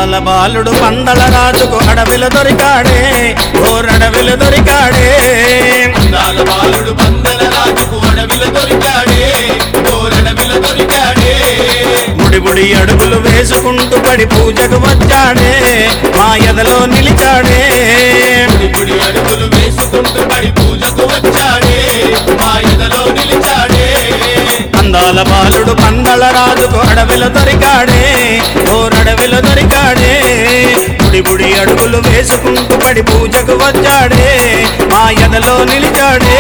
అందాల బాలుడు పందల రాజుకు అడవిలో దొరికాడే ఓరడవిలో దొరికాడే అందాల బాలుడు పందల రాజుకు అడవిలో దొరికాడే కోరడవిలో దొరికాడే ముడి ముడి అడుగులు వేసుకుంటూ పడి పూజకు వచ్చాడే మా ఎదలో నిలిచాడే గుడి అడుగులు వేసుకుంటూ పడి పూజకు వచ్చాడే మా ఎదలో నిలిచాడే అందాల బాలుడు పందల రాజుకు అడవిలో దొరికాడే ఓరడవిలో దొరికాడే ముడి ముడి అడుగులు వేసుకుంటూ పడి పూజకు వచ్చాడే మా ఎదలో నిలిచాడే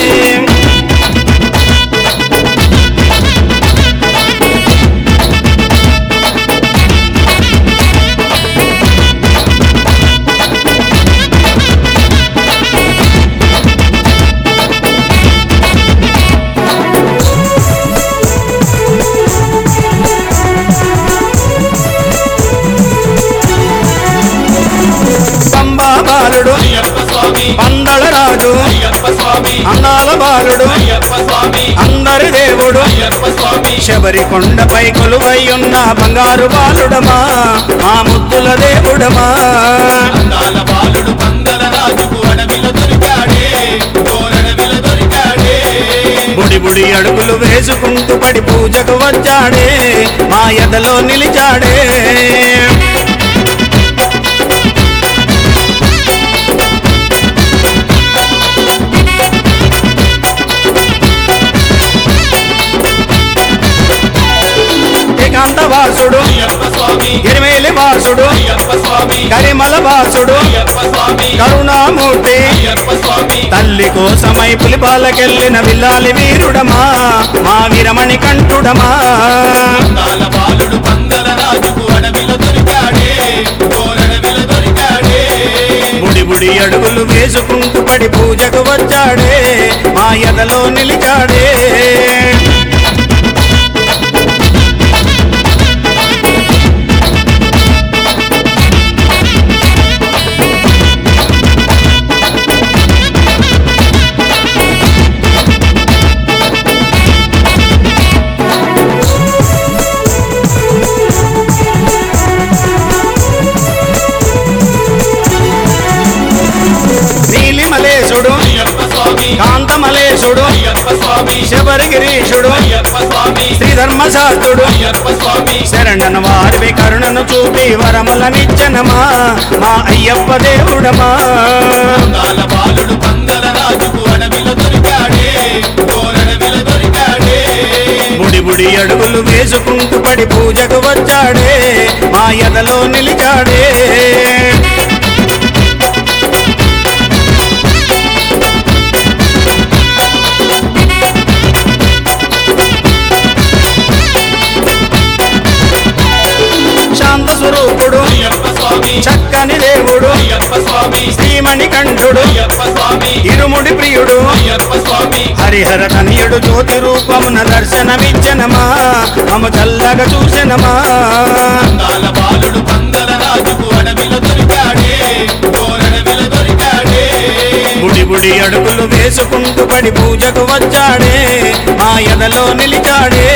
పంబా బాలుడు అయ్యప్ప స్వామి పందల రాజు అయ్యప్ప స్వామి అందాల బాలుడు అయ్యప్ప స్వామి అందరి దేవుడు అయ్యప్ప స్వామి శబరి కొండపై కొలువై ఉన్న బంగారు బాలుడమా మా ముద్దుల దేవుడమా అందాల బాలుడు పందల రాజుకు అడవిలో దొరికాడే కోరడవిలో దొరికాడే బుడి బుడి అడుగులు వేసుకుంటూ పడి పూజకు వచ్చాడే మా ఎదలో నిలిచాడే ఏకాంత వాసుడు అయ్యప్ప స్వామి గిరిమేలి వాసుడు అయ్యప్ప స్వామి కరిమల వాసుడు అయ్యప్ప స్వామి కరుణామూర్తి అయ్యప్ప స్వామి తల్లి కోసమై పులిపాలకెళ్ళిన విల్లాలి వీరుడమా మా వీరమణి కంఠుడమా అందాల బాలుడు పందల రాజుకు అడవిలో దొరికాడే కోరడవిలో దొరికాడే బుడి బుడి అడుగులు వేసుకుంటూ పడి పూజకు వచ్చాడే మా ఎదలో నిలిచాడే నీలిమలేశుడు అయ్యప్ప స్వామి కాంతమలేశుడు అయ్యప్ప స్వామి శబరిగిరీశుడు అయ్యప్ప స్వామి శ్రీధర్మశాస్త్రుడు అయ్యప్ప స్వామి శరణను వారివి కరుణను చూపి వరములనిచ్చనమా మా అయ్యప్ప దేవుడమా అందాల బాలుడు పందల రాజుకు అడవిలో దొరికాడే కోరడవిలో దొరికాడే బుడి బుడి అడుగులు వేసుకుంటూ పడి పూజకు వచ్చాడే మా ఎదలో నిలిచాడే శాంత స్వరూపుడు అయ్యప్ప స్వామి చక్కని దేవుడు అయ్యప్ప స్వామి శ్రీమణి కంఠుడు అయ్యప్ప స్వామి ఇరుముడి ప్రియుడు అయ్యప్ప స్వామి హరిహర తనయుడు జ్యోతి రూపమున దర్శనమిచ్చనమా మమ చల్లగా చూసెనమా అందాల బాలుడు పందల రాజుకు అడవిలో దొరికాడే కోరడవిలో దొరికాడే బుడి బుడి అడుగులు వేసుకుంటూ పడి పూజకు వచ్చాడే మా ఎదలో నిలిచాడే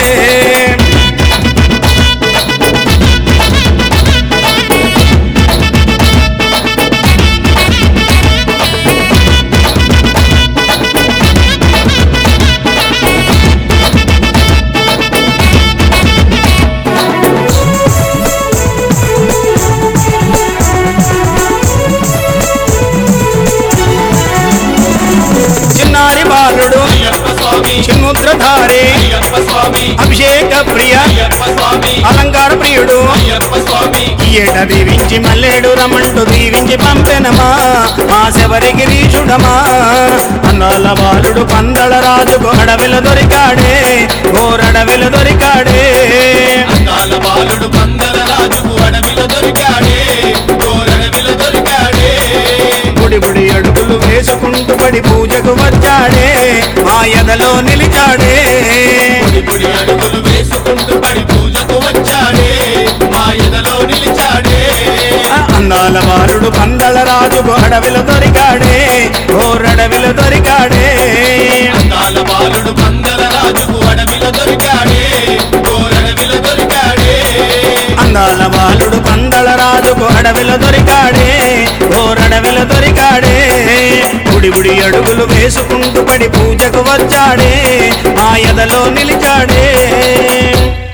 చిన్నారి బాలుడు అయ్యప్ప స్వామి చిన్ముద్రధారి అయ్యప్ప స్వామి అభిషేక ప్రియ అయ్యప్ప స్వామి అలంకార ప్రియుడు అయ్యప్ప స్వామి ఈ ఏట దీవించి మల్లేడు రమంటూ దీవించి పంపెనమా మా శబరికి రీచుడమా అన్నాల బాలుడు పందల రాజుకు అడవిల దొరికాడే ఓరడవిల దొరికాడే అందాల బాలుడు పందల రాజుకు అడవిలో దొరికాడే కోరడవిలో దొరికాడే బుడి బుడి అడుగులు వేసుకుంటూ పడి పూజకు వచ్చాడే మా ఎదలో నిలిచాడే పొడి పొడి అడుగులు వేసుకుంటూ పడి పూజకు వచ్చాడే మా ఎదలో నిలిచాడే ఆ అందాల బాలుడు పందల రాజుకు అడవిలో దొరికాడే ఓరడవిలో దొరికాడే అందాల బాలుడు పందల రాజుకు అడవిలో దొరికాడే కోరడవిలో దొరికాడే అందాల బాలుడు పందల రాజుకు అడవిలో దొరికాడే ఓరడవిలో దొరికాడే గుడి గుడి అడుగులు వేసుకుంటూ పడి పూజకు వచ్చాడే ఆ ఎదలో నిలిచాడే